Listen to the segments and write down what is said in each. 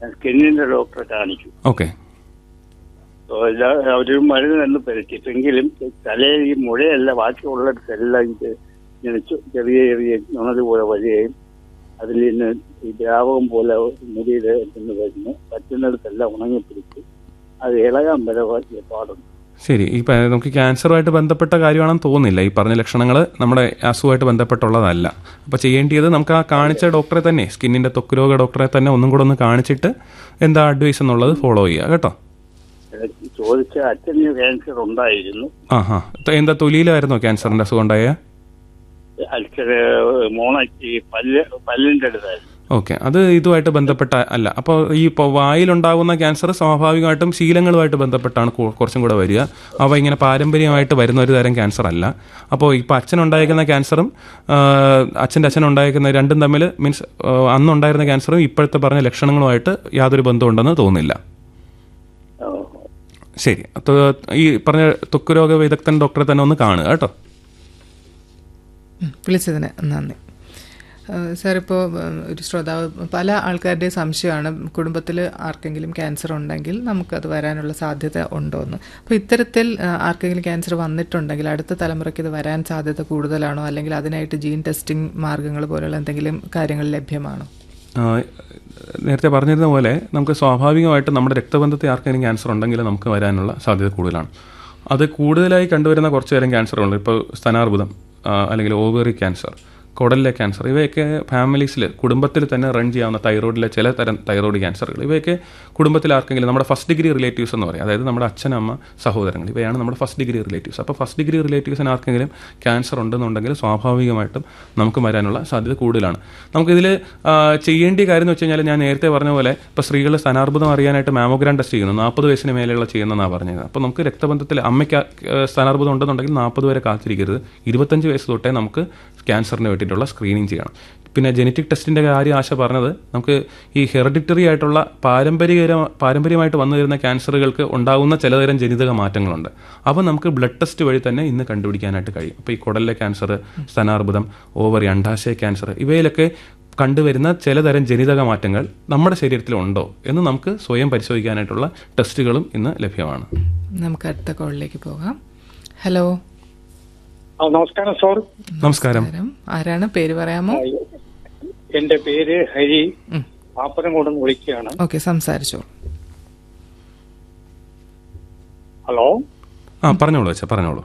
സ്കിന്നിന്റെ ഡോക്ടറെ കാണിച്ചു ഓക്കെ അപ്പൊ എല്ലാ- അവര് മരുന്ന് തന്നെ പരത്തിട്ടെങ്കിലും തലയിൽ ഈ മുഴയല്ല ബാക്കിയുള്ളിടത്തെല്ലാം ഇത് ഇങ്ങനെ ചെ- ചെറിയ ചെറിയ നുണത് പോലെ വരികയും അതിൽ നിന്ന് ഈ ദ്രാവകം പോലെ മുടിയിൽ നിന്ന് വരുന്നു പറ്റുന്നിടത്തെല്ലാം ഉണങ്ങിപ്പിടിച്ച് അത് ഇളകാൻ വരെ വലിയ പാടുണ്ട് ശരി ഈ പ- നമുക്ക് ക്യാൻസറുമായിട്ട് ബന്ധപ്പെട്ട കാര്യമാണെന്ന് തോന്നുന്നില്ല ഈ പറഞ്ഞ ലക്ഷണങ്ങൾ നമ്മുടെ അസുഖമായിട്ട് ബന്ധപ്പെട്ടുള്ളതല്ല അപ്പോൾ ചെയ്യേണ്ടത് നമുക്ക് ആ കാണിച്ച ഡോക്ടറെ തന്നെ സ്കിന്നിന്റെ ത്വക്ക് രോഗ ഡോക്ടറെ തന്നെ ഒന്നും കൂടെ ഒന്ന് കാണിച്ചിട്ട് എന്താ അഡ്വൈസ് എന്നുള്ളത് ഫോളോ ചെയ്യുക കേട്ടോ എനിക്ക് ചോദിച്ച അച്ഛന് ക്യാൻസർ ഉണ്ടായിരുന്നു ആ ഹാ എന്താ തൊലിയിലായിരുന്നോ ക്യാൻസറിന്റെ അസുഖം ഉണ്ടായ അച്ഛന് മോണയ്ക്ക് പല്ല് പല്ലിന്റെ അടുത്തായിരുന്നു ഓക്കെ അത് ഇതുമായിട്ട് ബന്ധപ്പെട്ട അല്ല അപ്പോൾ ഈ ഇപ്പോൾ വായിലുണ്ടാകുന്ന ക്യാൻസർ സ്വാഭാവികമായിട്ടും ശീലങ്ങളുമായിട്ട് ബന്ധപ്പെട്ടാണ് കു- കുറച്ചും കൂടെ വരിക അവ ഇങ്ങനെ പാരമ്പര്യമായിട്ട് വരുന്ന ഒരു തരം ക്യാൻസർ അല്ല അപ്പോൾ ഇപ്പോൾ അച്ഛനുണ്ടായിരിക്കുന്ന ക്യാൻസറും ആ, അച്ഛൻ്റെ അച്ഛനുണ്ടായിരിക്കുന്ന രണ്ടും തമ്മിൽ മീൻസ് അന്നുണ്ടായിരുന്ന ക്യാൻസറും ഇപ്പോഴത്തെ പറഞ്ഞ ലക്ഷണങ്ങളുമായിട്ട് യാതൊരു ബന്ധമുണ്ടെന്ന് തോന്നുന്നില്ല ഓ. ശരി അപ്പോൾ ഈ പറഞ്ഞ ത്വക്ക് രോഗ വിദഗ്ധൻ ഡോക്ടറെ തന്നെ ഒന്ന് കാണുക കേട്ടോ ഉം, വിളിച്ചതിന് നന്ദി സാർ ഇപ്പോൾ ഒരു ശ്രോതാവ് പല ആൾക്കാരുടെയും സംശയമാണ് കുടുംബത്തിൽ ആർക്കെങ്കിലും ക്യാൻസർ ഉണ്ടെങ്കിൽ നമുക്കത് വരാനുള്ള സാധ്യത ഉണ്ടോ എന്ന് അപ്പോൾ ഇത്തരത്തിൽ ആ, ആർക്കെങ്കിലും ക്യാൻസർ വന്നിട്ടുണ്ടെങ്കിൽ അടുത്ത തലമുറയ്ക്ക് ഇത് വരാൻ സാധ്യത കൂടുതലാണോ അല്ലെങ്കിൽ അതിനായിട്ട് ജീൻ ടെസ്റ്റിംഗ് മാർഗങ്ങൾ പോലുള്ള എന്തെങ്കിലും കാര്യങ്ങൾ ലഭ്യമാണോ ആ, നേരത്തെ പറഞ്ഞിരുന്ന പോലെ നമുക്ക് സ്വാഭാവികമായിട്ട് നമ്മുടെ രക്തബന്ധത്തെ ആർക്കെങ്കിലും ക്യാൻസർ ഉണ്ടെങ്കിൽ നമുക്ക് വരാനുള്ള സാധ്യത കൂടുതലാണ് അത് കൂടുതലായി കണ്ടുവരുന്ന കുറച്ച് തരം ക്യാൻസറുണ്ട് ഇപ്പോൾ സ്തനാർബുദം ആ, അല്ലെങ്കിൽ ഓവറി ക്യാൻസർ കുടലിലെ ക്യാൻസർ ഇവയൊക്കെ ഫാമിലീസിൽ കുടുംബത്തിൽ തന്നെ റൺ ചെയ്യാവുന്ന തൈറോയിഡിലെ ചില തരം തൈറോയിഡ് ക്യാൻസറുകൾ ഇവയൊക്കെ കുടുംബത്തിൽ ആർക്കെങ്കിലും നമ്മുടെ ഫസ്റ്റ് ഡിഗ്രി റിലേറ്റീവ്സ് എന്ന് പറയും അതായത് നമ്മുടെ അച്ഛനമ്മ സഹോദരങ്ങൾ ഇവയാണ് നമ്മുടെ ഫസ്റ്റ് ഡിഗ്രി റിലേറ്റീവ്സ് അപ്പോൾ ഫസ്റ്റ് ഡിഗ്രി റിലേറ്റീവ്സിന് ആർക്കെങ്കിലും ക്യാൻസർ ഉണ്ടെന്നുണ്ടെങ്കിൽ സ്വാഭാവികമായിട്ടും നമുക്ക് വരാനുള്ള സാധ്യത കൂടുതലാണ് നമുക്കിതിൽ ചെയ്യേണ്ട കാര്യം എന്ന് വെച്ച് കഴിഞ്ഞാൽ ഞാൻ നേരത്തെ പറഞ്ഞ പോലെ ഇപ്പോൾ സ്ത്രീകൾ സ്ഥാനാർബുദം അറിയാനായിട്ട് മാമോഗ്രാം ടെസ്റ്റ് ചെയ്യുന്നു നാൽപ്പത് വയസ്സിന് മേലെയുള്ള ചെയ്യുന്നതെന്നാണ് പറഞ്ഞത് അപ്പോൾ നമുക്ക് രക്തബന്ധത്തിൽ അമ്മയ്ക്ക് ആ, സ്ഥാനാർബുദം ഉണ്ടെന്നുണ്ടെങ്കിൽ നാൽപ്പത് വരെ കാത്തിരിക്കരുത് ഇരുപത്തഞ്ച് വയസ്സ് തൊട്ടേ നമുക്ക് ക്യാൻസറിന് വേണ്ടിയിട്ടുള്ള സ്ക്രീനിങ് ചെയ്യണം പിന്നെ ജനറ്റിക് ടെസ്റ്റിൻ്റെ കാര്യം ആശ പറഞ്ഞത് നമുക്ക് ഈ ഹെറിഡിറ്ററി ആയിട്ടുള്ള പാരമ്പര്യ പാരമ്പര്യമായിട്ട് വന്നു വരുന്ന ക്യാൻസറുകൾക്ക് ഉണ്ടാകുന്ന ചിലതരം ജനിതക മാറ്റങ്ങളുണ്ട് അവ നമുക്ക് ബ്ലഡ് ടെസ്റ്റ് വഴി തന്നെ ഇന്ന് കണ്ടുപിടിക്കാനായിട്ട് കഴിയും അപ്പോൾ ഈ കുടലിലെ ക്യാൻസർ സ്തനാർബുദം ഓവറി അണ്ടാശയ ക്യാൻസർ ഇവയിലൊക്കെ കണ്ടുവരുന്ന ചിലതരം ജനിതക മാറ്റങ്ങൾ നമ്മുടെ ശരീരത്തിലുണ്ടോ എന്ന് നമുക്ക് സ്വയം പരിശോധിക്കാനായിട്ടുള്ള ടെസ്റ്റുകളും ഇന്ന് ലഭ്യമാണ് നമുക്ക് അടുത്ത കോളിലേക്ക് പോകാം ഹലോ ആ, നമസ്കാരം സാർ നമസ്കാരം നമസ്കാരം ആരാണ് പേര് പറയാമോ എന്റെ പേര് ഹരി ഉം. പാപ്പനംകോട് നിന്ന് വിളിക്കുകയാണ് ഓക്കെ സംസാരിച്ചോ ഹലോ ആ പറഞ്ഞോളൂ അച്ഛാ പറഞ്ഞോളൂ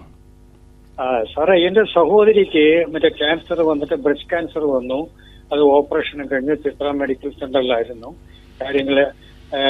ആ, സാറേ എന്റെ സഹോദരിക്ക് മറ്റേ ക്യാൻസർ വന്നിട്ട് ബ്രസ്റ്റ് ക്യാൻസർ വന്നു അത് ഓപ്പറേഷൻ കഴിഞ്ഞ് ചിത്ര മെഡിക്കൽ സെന്ററിലായിരുന്നു കാര്യങ്ങള് ആ,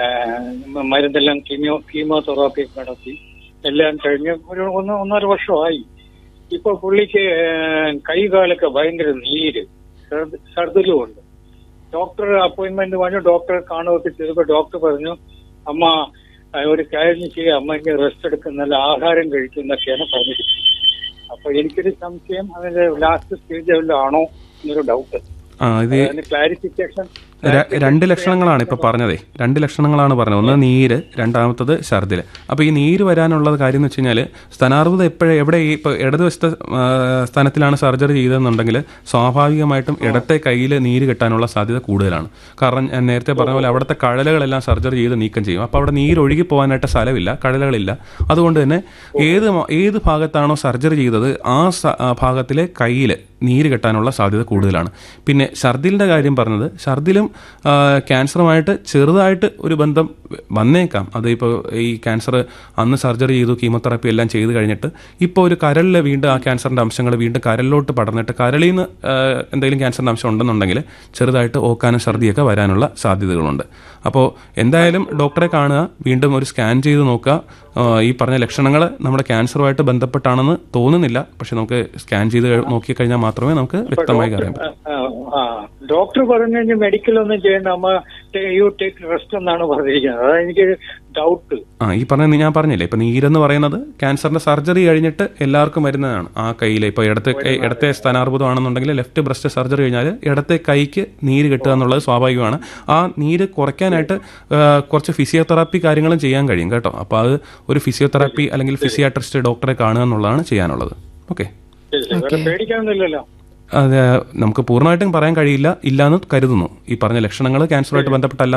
മരുന്നെല്ലാം കീമിയോ കീമോതെറാപ്പി നടത്തി എല്ലാം കഴിഞ്ഞ് ഒരു ഒന്ന് ഒന്നര വർഷമായി ഇപ്പൊ പുള്ളിക്ക് കൈകാലൊക്കെ ഭയങ്കര നീര് ഛർദ്- ഛർദിലും ഉണ്ട് ഡോക്ടർ അപ്പോയിന്റ്മെന്റ് വാങ്ങി ഡോക്ടറെ കാണുകയൊക്കെ ചെയ്തപ്പോ ഡോക്ടർ പറഞ്ഞു അമ്മ ആ, ഒരു കാര്യം ചെയ്യുക അമ്മയ്ക്ക് റെസ്റ്റ് എടുക്കുന്നല്ല ആഹാരം കഴിക്കുന്നൊക്കെയാണ് പറഞ്ഞിരിക്കുന്നത് അപ്പൊ എനിക്കൊരു സംശയം അതിന്റെ ലാസ്റ്റ് സ്റ്റേജ് വല്ലതും ആണോ എന്നൊരു ഡൗട്ട് ആ ഇത് അതിന് ക്ലാരിഫിക്കേഷൻ ര- രണ്ട് ലക്ഷണങ്ങളാണ് ഇപ്പൊ പറഞ്ഞതേ രണ്ട് ലക്ഷണങ്ങളാണ് പറഞ്ഞത് ഒന്ന് നീര് രണ്ടാമത്തത് ഛർദിൽ അപ്പോൾ ഈ നീര് വരാനുള്ള കാര്യം എന്ന് വെച്ച് കഴിഞ്ഞാൽ സ്ഥാനാർബുദം എപ്പോഴും എവിടെ ഈ ഇപ്പോൾ ഇടതുവശത്തെ ആ, സ്ഥാനത്തിലാണ് സർജറി ചെയ്തതെന്നുണ്ടെങ്കിൽ സ്വാഭാവികമായിട്ടും ഇടത്തെ കയ്യിൽ നീര് കെട്ടാനുള്ള സാധ്യത കൂടുതലാണ് കാരണം ഞാൻ നേരത്തെ പറഞ്ഞ പോലെ അവിടുത്തെ കഴലുകളെല്ലാം സർജറി ചെയ്ത് നീക്കം ചെയ്യും അപ്പോൾ അവിടെ നീര് ഒഴുകി പോകാനായിട്ട് സ്ഥലമില്ല കഴലുകളില്ല അതുകൊണ്ട് തന്നെ ഏത് മ- ഏത് ഭാഗത്താണോ സർജറി ചെയ്തത് ആ സ- ആ ഭാഗത്തിലെ കയ്യിൽ നീര് കെട്ടാനുള്ള സാധ്യത കൂടുതലാണ് പിന്നെ ഛർദിലിൻ്റെ കാര്യം പറഞ്ഞത് ഛർദിലും ആ, ക്യാൻസറുമായിട്ട് ചെറുതായിട്ട് ഒരു ബന്ധം വന്നേക്കാം അത് ഇപ്പോൾ ഈ ക്യാൻസർ അന്ന് സർജറി ചെയ്തു കീമോതെറാപ്പി എല്ലാം ചെയ്ത് കഴിഞ്ഞിട്ട് ഇപ്പോൾ ഒരു കരളിൽ വീണ്ടും ആ ക്യാൻസറിൻ്റെ അംശങ്ങൾ വീണ്ടും കരളിലോട്ട് പടർന്നിട്ട് കരളിൽ നിന്ന് ആ, എന്തെങ്കിലും ക്യാൻസറിൻ്റെ അംശം ഉണ്ടെന്നുണ്ടെങ്കിൽ ചെറുതായിട്ട് ഓക്കാനും ഛർദിയൊക്കെ വരാനുള്ള സാധ്യതകളുണ്ട് അപ്പോൾ എന്തായാലും ഡോക്ടറെ കാണുക വീണ്ടും ഒരു സ്കാൻ ചെയ്ത് നോക്കുക ആ, ഈ പറഞ്ഞ ലക്ഷണങ്ങൾ നമ്മുടെ ക്യാൻസറുമായിട്ട് ബന്ധപ്പെട്ടാണെന്ന് തോന്നുന്നില്ല പക്ഷെ നമുക്ക് സ്കാൻ ചെയ്ത് കഴി- നോക്കിക്കഴിഞ്ഞാൽ മാത്രമേ നമുക്ക് വ്യക്തമായി അറിയാൻ പറ്റൂ ഡോക്ടർ പറഞ്ഞു കഴിഞ്ഞാൽ മെഡിക്കൽ ഒന്നും ചെയ്യേണ്ട അമ്മ യു ടേക്ക് റെസ്റ്റ് എന്നാണ് പറഞ്ഞിരിക്കുന്നത് അതാണ് എനിക്ക് ഡൗട്ട് ആ ഈ പറഞ്ഞ ഞാൻ പറഞ്ഞില്ലേ ഇപ്പൊ നീരെന്ന് പറയുന്നത് ക്യാൻസറിന്റെ സർജറി കഴിഞ്ഞിട്ട് എല്ലാവർക്കും വരുന്നതാണ് ആ കയ്യിൽ ഇപ്പൊ ഇടത്തെ കൈ ഇടത്തെ സ്ഥാനാർബുദം ആണെന്നുണ്ടെങ്കിൽ ലെഫ്റ്റ് ബ്രസ്റ്റ് സർജറി കഴിഞ്ഞാൽ ഇടത്തെ കൈക്ക് നീര് കിട്ടുക എന്നുള്ളത് സ്വാഭാവികമാണ് ആ നീര് കുറയ്ക്കാനായിട്ട് ആ, കുറച്ച് ഫിസിയോതെറാപ്പി കാര്യങ്ങളും ചെയ്യാൻ കഴിയും കേട്ടോ അപ്പോൾ അത് ഒരു ഫിസിയോതെറാപ്പി അല്ലെങ്കിൽ ഫിസിയാട്രിസ്റ്റ് ഡോക്ടറെ കാണുക എന്നുള്ളതാണ് ചെയ്യാനുള്ളത് ഓക്കെ വേറെ പേടിക്കാനൊന്നുമില്ലല്ലോ അത് നമുക്ക് പൂർണ്ണമായിട്ടും പറയാൻ കഴിയില്ല ഇല്ലാന്ന് കരുതുന്നു ഈ പറഞ്ഞ ലക്ഷണങ്ങൾ ക്യാൻസറുമായിട്ട് ബന്ധപ്പെട്ടല്ല